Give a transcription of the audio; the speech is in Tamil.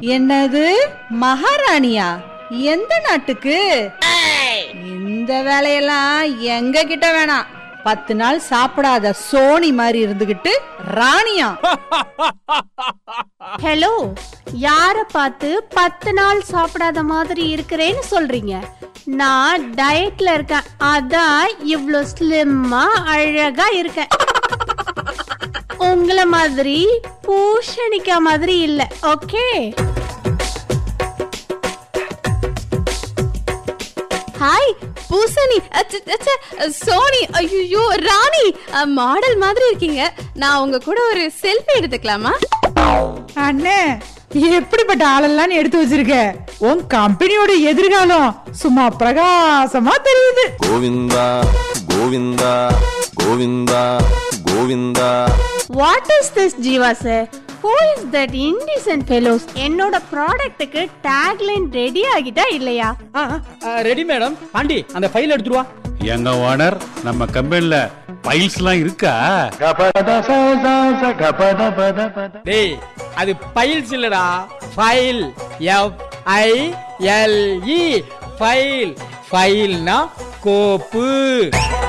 என்னது மகாராணியா எந்த நாட்டுக்கு இந்த வேலையெல்லாம் எங்க கிட்ட வேணாம் பத்து நாள் சாப்பிடாத சோனி மாதிரி இருந்துகிட்டு ராணியா ஹலோ யார பார்த்து பத்து நாள் சாப்பிடாத மாதிரி இருக்கிறேன்னு சொல்றீங்க நான் டயட்ல இருக்கேன் அதான் இவ்ளோ ஸ்லிம்மா அழகா இருக்கேன் உங்கள மாதிரி பூஷணிக்கா மாதிரி இல்ல ஓகே ஹாய் பூசணி அச்ச, அச்ச, சோனி ஐயோ ராணி மாடல் மாதிரி இருக்கீங்க நான் உங்க கூட ஒரு செல்ஃபி எடுத்துக்கலாமா அண்ணே எப்படிப்பட்ட ஆளெல்லாம் நீ எடுத்து வச்சிருக்க உன் கம்பெனியோட எதிர்காலம் சும்மா பிரகாசமா தெரியுது Govinda Govinda Govinda Govinda what is this Jeeva sir who is that indecent fellows என்னோட ப்ராடக்ட்டுக்கு டேக்லைன் ரெடி ஆகிட்டா இல்லையா ரெடி மேடம் பாண்டி அந்த ஃபைல் எடுத்துட்டு வா எங்க ஓனர் நம்ம கம்பெனில ஃபைல்ஸ்லாம் இருக்கா டேய் அது ஃபைல்ஸ் இல்லடா file F I L E file ஃபைல்னா கோப்பு